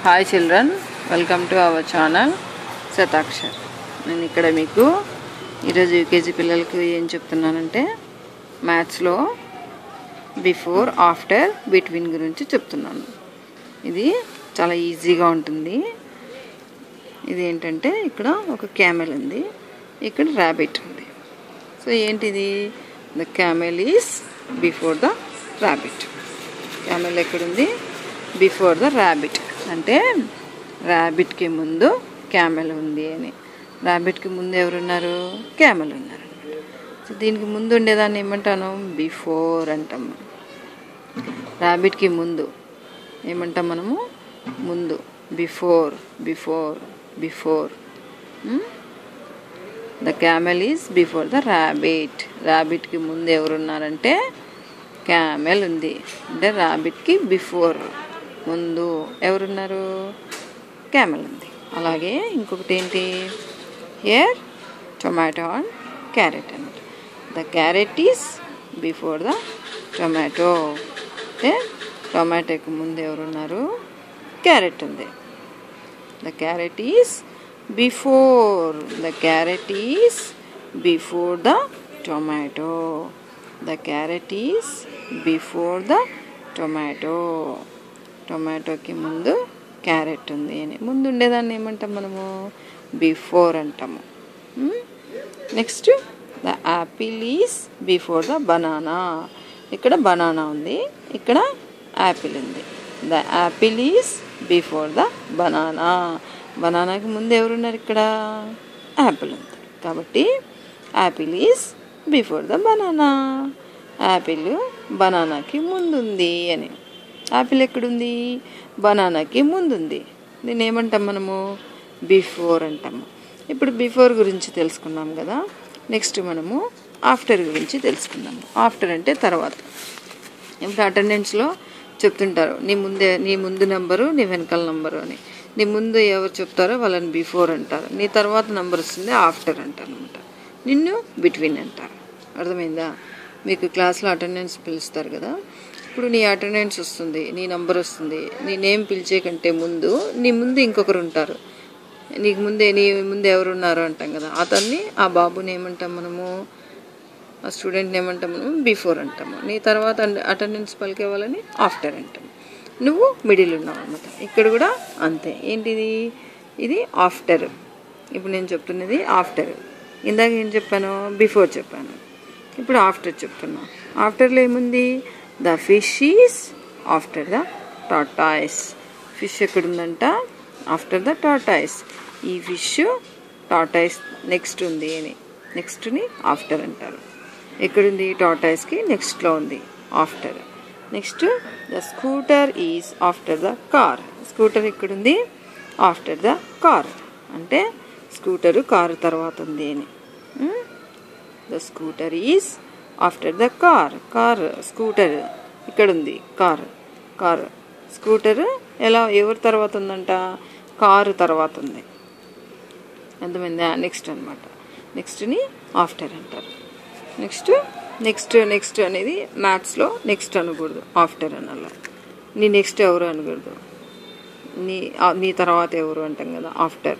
hi children welcome to our channel Shatakshar నేను ఇక్కడ మీకు ఈరోజు యూకేజీ పిల్లలకు ఏం చెప్తున్నానంటే మ్యాథ్స్లో బిఫోర్ ఆఫ్టర్ బిట్వీన్ గురించి చెప్తున్నాను ఇది చాలా ఈజీగా ఉంటుంది ఇది ఏంటంటే ఇక్కడ ఒక క్యామెల్ ఉంది ఇక్కడ ర్యాబిట్ ఉంది సో ఏంటిది the camel is before the rabbit camel ఎక్కడుంది బిఫోర్ ద ర్యాబిట్ అంటే ర్యాబిట్కి ముందు క్యామెల్ ఉంది అని ర్యాబిట్కి ముందు ఎవరున్నారు క్యామెల్ ఉన్నారు సో దీనికి ముందు ఉండేదాన్ని ఏమంటాను బిఫోర్ అంటాం ర్యాబిట్కి ముందు ఏమంటాం మనము ముందు before before before the camel is before the rabbit ర్యాబిట్కి ముందు ఎవరున్నారంటే క్యామెల్ ఉంది అంటే ర్యాబిట్కి బిఫోర్ ముందు ఎవరున్నారు క్యామెల్ ఉంది అలాగే ఇంకొకటి ఏంటి హియర్ టొమాటో అండ్ క్యారెట్ అనమాట the carrot is before the tomato అంటే టొమాటోకి ముందు ఎవరున్నారు క్యారెట్ ఉంది the carrot is before the carrot is before the tomato the carrot is before the tomato టొమాటోకి ముందు క్యారెట్ ఉంది అని ముందు ఉండేదాన్ని ఏమంటాం మనము బిఫోర్ అంటాము next the apple is before the banana ఇక్కడ బనానా ఉంది ఇక్కడ యాపిల్ ఉంది the apple is before the banana బనానాకి ముందు ఎవరున్నారు ఇక్కడ యాపిల్ ఉంది కాబట్టి apple is before the banana apple బనానాకి ముందుంది అని యాపిల్ ఎక్కడుంది బనానాకి ముందుంది దీన్ని ఏమంటాం మనము బిఫోర్ అంటాము ఇప్పుడు బిఫోర్ గురించి తెలుసుకున్నాం కదా నెక్స్ట్ మనము ఆఫ్టర్ గురించి తెలుసుకుందాము ఆఫ్టర్ అంటే తర్వాత ఇప్పుడు అటెండెన్స్లో చెప్తుంటారు నీ ముందే నీ ముందు నెంబరు నీ వెనకాల నెంబరు అని నీ ముందు ఎవరు చెప్తారో వాళ్ళని బిఫోర్ అంటారు నీ తర్వాత నెంబర్ వస్తుంది ఆఫ్టర్ అంటారు అనమాట నిన్ను బిట్వీన్ అంటారు అర్థమైందా మీకు క్లాస్లో అటెండెన్స్ పిలుస్తారు కదా ఇప్పుడు నీ అటెండెన్స్ వస్తుంది నీ నంబర్ వస్తుంది నీ నేమ్ పిలిచే కంటే ముందు నీ ముందు ఇంకొకరు ఉంటారు నీకు ముందే నీ ముందు ఎవరు ఉన్నారు అంటాం కదా అతన్ని ఆ బాబుని ఏమంటాం మనము ఆ స్టూడెంట్ని ఏమంటాం మనము బిఫోర్ అంటాము నీ తర్వాత అటెండెన్స్ పలికే వాళ్ళని ఆఫ్టర్ అంటాము నువ్వు మిడిల్ ఉన్నావు అనమాట ఇక్కడ కూడా అంతే ఏంటిది ఇది ఆఫ్టర్ ఇప్పుడు నేను చెప్తున్నది ఆఫ్టర్ ఇందాక ఏం చెప్పాను బిఫోర్ చెప్పాను ఇప్పుడు ఆఫ్టర్ చెప్తున్నా ఆఫ్టర్లో ఏముంది the fish is after the tortoise fish ఎక్కడుందంట ఆఫ్టర్ ద టాటాయిస్ ఈ ఫిష్ టాటాయిస్ నెక్స్ట్ ఉంది అని నెక్స్ట్ని ఆఫ్టర్ అంటారు ఎక్కడుంది టాటాయిస్కి నెక్స్ట్లో ఉంది after next the scooter is after the car scooter ఎక్కడుంది ఆఫ్టర్ ద కార్ అంటే స్కూటరు కారు తర్వాత ఉంది అని the scooter is after the car car scooter ఇక్కడ ఉంది కార్ కార్ స్కూటర్ ఎలా ఎవరి తర్వాత ఉందంట కారు తర్వాత ఉంది ఎంతమంది నెక్స్ట్ అనమాట నెక్స్ట్ని ఆఫ్టర్ అంటారు నెక్స్ట్ నెక్స్ట్ నెక్స్ట్ అనేది మ్యాథ్స్లో నెక్స్ట్ అనకూడదు ఆఫ్టర్ అనాల నీ నెక్స్ట్ ఎవరు అనకూడదు నీ నీ తర్వాత ఎవరు అంటాం కదా ఆఫ్టర్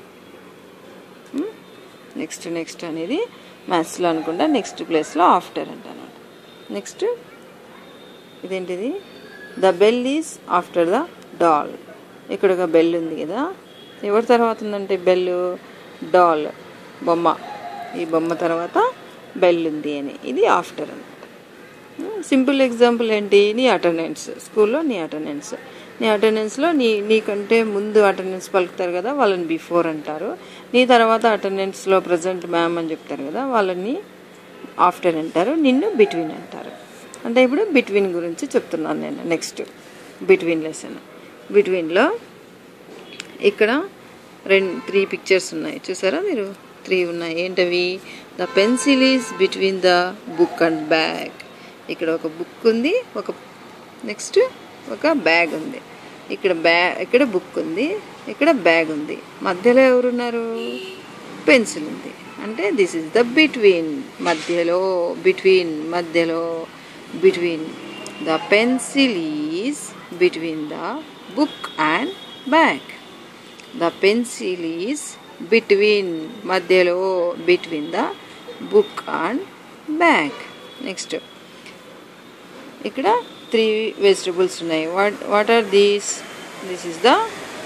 నెక్స్ట్ నెక్స్ట్ అనేది మ్యాథ్స్లో అనుకుంటా నెక్స్ట్ ప్లేస్లో ఆఫ్టర్ అంటాను నెక్స్ట్ ఇదేంటిది the bell is after the doll ఇక్కడ ఒక బెల్ ఉంది కదా ఎవరి తర్వాత ఉందంటే బెల్ డాల్ బొమ్మ ఈ బొమ్మ తర్వాత బెల్ ఉంది అని ఇది ఆఫ్టర్ అనమాట సింపుల్ ఎగ్జాంపుల్ ఏంటి నీ అటెండెన్స్ స్కూల్లో నీ అటెండెన్స్ నీ అటెండెన్స్లో నీ నీకంటే ముందు అటెండెన్స్ పలుకుతారు కదా వాళ్ళని బిఫోర్ అంటారు నీ తర్వాత అటెండెన్స్లో ప్రజెంట్ మ్యామ్ అని చెప్తారు కదా వాళ్ళని ఆఫ్టర్ అంటారు నిన్ను బిట్వీన్ అంటారు అంటే ఇప్పుడు బిట్వీన్ గురించి చెప్తున్నాను నేను నెక్స్ట్ బిట్వీన్ లెసన్ బిట్వీన్లో ఇక్కడ రెండు త్రీ పిక్చర్స్ ఉన్నాయి చూసారా మీరు త్రీ ఉన్నాయి ఏంటవి the pencil is between the book and bag ఇక్కడ ఒక బుక్ ఉంది ఒక నెక్స్ట్ ఒక బ్యాగ్ ఉంది ఇక్కడ బ్యాగ్ ఇక్కడ బుక్ ఉంది ఇక్కడ బ్యాగ్ ఉంది మధ్యలో ఎవరున్నారు పెన్సిల్ ఉంది అంటే దిస్ ఇస్ ద బిట్వీన్ మధ్యలో బిట్వీన్ మధ్యలో between the pencil is between the book and bag the pencil is between మధ్యలో between the book and bag next ఇక్కడ త్రీ వెజిటబుల్స్ ఉన్నాయి what what are these this is the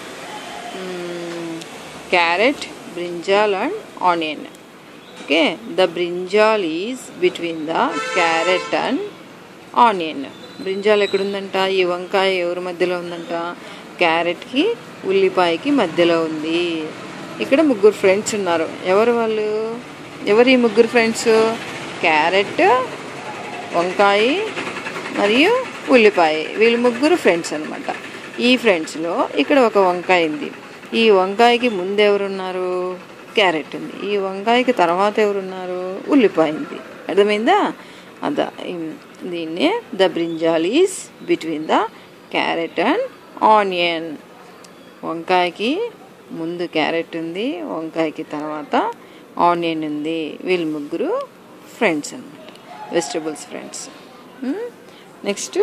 carrot brinjal and onion okay the brinjal is between the carrot and onion brinjal ఎక్కడుందంట ఈ వంకాయ ఎవరి మధ్యలో ఉందంట క్యారెట్కి ఉల్లిపాయకి మధ్యలో ఉంది ఇక్కడ ముగ్గురు ఫ్రెండ్స్ ఉన్నారు ఎవరు వాళ్ళు ఎవరు ఈ ముగ్గురు ఫ్రెండ్స్ క్యారెట్ వంకాయ మరియు ఉల్లిపాయ వీళ్ళు ముగ్గురు ఫ్రెండ్స్ అనమాట ఈ ఫ్రెండ్స్లో ఇక్కడ ఒక వంకాయ ఉంది ఈ వంకాయకి ముందు ఎవరున్నారు క్యారెట్ ఉంది ఈ వంకాయకి తర్వాత ఎవరున్నారు ఉల్లిపాయ ఉంది అర్థమైందా అద దీన్నే the brinjal is between the carrot and onion వంకాయకి ముందు క్యారెట్ ఉంది వంకాయకి తర్వాత ఆనియన్ ఉంది వీళ్ళు ముగ్గురు ఫ్రెండ్స్ అనమాట vegetables friends next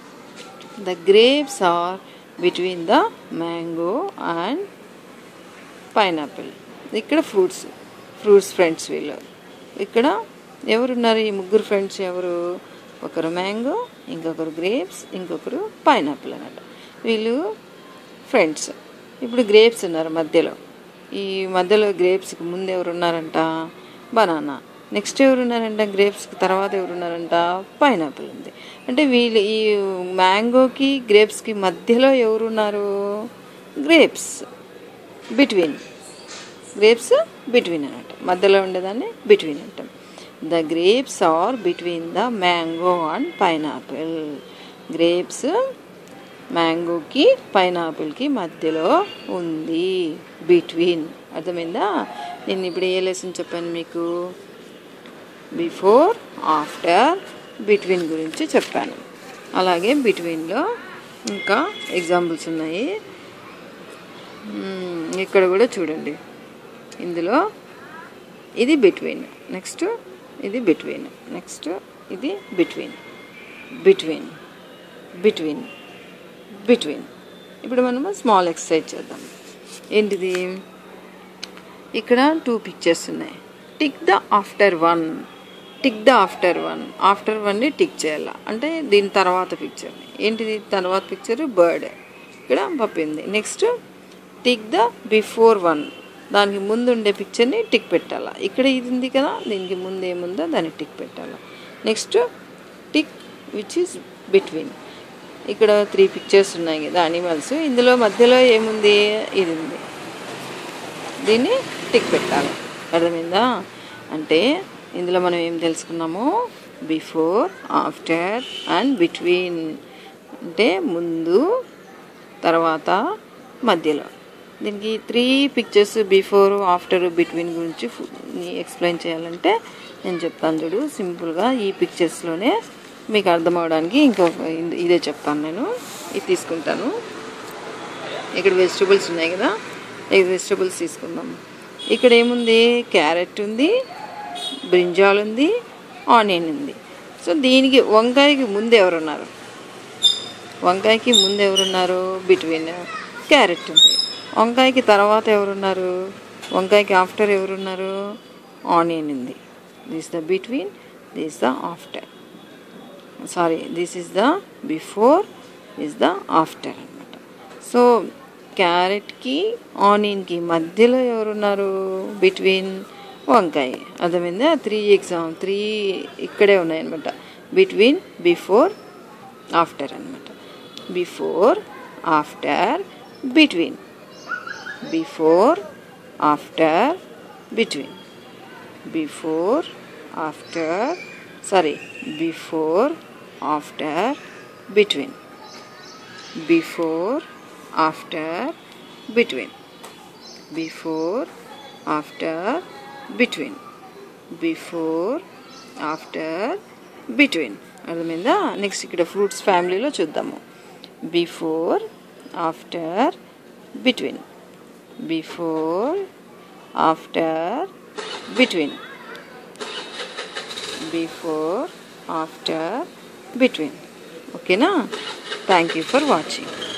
the grapes are between the mango and pineapple ఇక్కడ ఫ్రూట్స్ ఫ్రూట్స్ ఫ్రెండ్స్ వీళ్ళు ఇక్కడ ఎవరున్నారు ఈ ముగ్గురు ఫ్రెండ్స్ ఎవరు ఒకరు మ్యాంగో ఇంకొకరు గ్రేప్స్ ఇంకొకరు పైనాపిల్ అన్నట్టు వీళ్ళు ఫ్రెండ్స్ ఇప్పుడు గ్రేప్స్ ఉన్నారు మధ్యలో ఈ మధ్యలో గ్రేప్స్కి ముందు ఎవరు ఉన్నారంట బనానా నెక్స్ట్ ఎవరు ఉన్నారంట గ్రేప్స్కి తర్వాత ఎవరు ఉన్నారంట పైనాపిల్ ఉంది అంటే వీళ్ళు ఈ మ్యాంగోకి గ్రేప్స్కి మధ్యలో ఎవరున్నారు గ్రేప్స్ బిట్వీన్ గ్రేప్స్ బిట్వీన్ అన్నట్టు మధ్యలో ఉండేదాన్ని బిట్వీన్ అంటాం the grapes are between the mango and pineapple grapes మ్యాంగోకి పైనాపిల్కి మధ్యలో ఉంది బిట్వీన్ అర్థమైందా నేను ఇప్పుడు ఏ లెసన్ చెప్పాను మీకు బిఫోర్ ఆఫ్టర్ బిట్వీన్ గురించి చెప్పాను అలాగే బిట్వీన్లో ఇంకా ఎగ్జాంపుల్స్ ఉన్నాయి మ్మ్, ఇక్కడ కూడా చూడండి ఇందులో ఇది బిట్వీన్ నెక్స్ట్ ఇది బిట్వీన్ నెక్స్ట్ ఇది బిట్వీన్ బిట్వీన్ బిట్వీన్ బిట్వీన్ ఇప్పుడు మనము స్మాల్ ఎక్సర్సైజ్ చేద్దాం ఏంటిది ఇక్కడ టూ పిక్చర్స్ ఉన్నాయి tick the after one tick the after one after వన్ని టిక్ చేయాలి అంటే దీని తర్వాత పిక్చర్ ఏంటిది తర్వాత పిక్చర్ బర్డ్ ఇక్కడ పప్పింది next tick the before one దానికి ముందు ఉండే పిక్చర్ని టిక్ పెట్టాలా ఇక్కడ ఇది ఉంది కదా దీనికి ముందు ఏముందో దాన్ని టిక్ పెట్టాలా next tick which is between ఇక్కడ త్రీ పిక్చర్స్ ఉన్నాయి కదా అనిమల్స్ ఇందులో మధ్యలో ఏముంది ఇది ఉంది దీన్ని టిక్ పెట్టాలి అర్థమైందా అంటే ఇందులో మనం ఏం తెలుసుకున్నాము బిఫోర్ ఆఫ్టర్ అండ్ బిట్వీన్ అంటే ముందు తర్వాత మధ్యలో దీనికి three pictures before after between గురించి ఎక్స్ప్లెయిన్ చేయాలంటే నేను చెప్తాను చూడు సింపుల్గా ఈ పిక్చర్స్లోనే మీకు అర్థం అవడానికి ఇంకొక ఇదే చెప్తాను నేను ఇది తీసుకుంటాను ఇక్కడ వెజిటబుల్స్ ఉన్నాయి కదా ఈ వెజిటబుల్స్ తీసుకుందాం ఇక్కడ ఏముంది క్యారెట్ ఉంది బ్రింజాల్ ఉంది ఆనియన్ ఉంది సో దీనికి వంకాయకి ముందు ఎవరున్నారు వంకాయకి ముందు ఎవరున్నారు బిట్వీన్ క్యారెట్ ఉంది వంకాయకి తర్వాత ఎవరున్నారు వంకాయకి ఆఫ్టర్ ఎవరున్నారు ఆనియన్ ఉంది this the between this the after sorry this is the before is the after అనమాట సో క్యారెట్కి ఆనియన్కి మధ్యలో ఎవరున్నారు బిట్వీన్ వంకాయ అర్థమైందా త్రీ ఎగ్జామ్ త్రీ ఇక్కడే ఉన్నాయన్నమాట బిట్వీన్ బిఫోర్ ఆఫ్టర్ అనమాట before after between before after between before after sorry before after between before after between before after between before after between అర్థమైందా నెక్స్ట్ ఇక్కడ ఫ్రూట్స్ ఫ్యామిలీలో చూద్దాము before after between before after between before after between ఓకేనా thank you for watching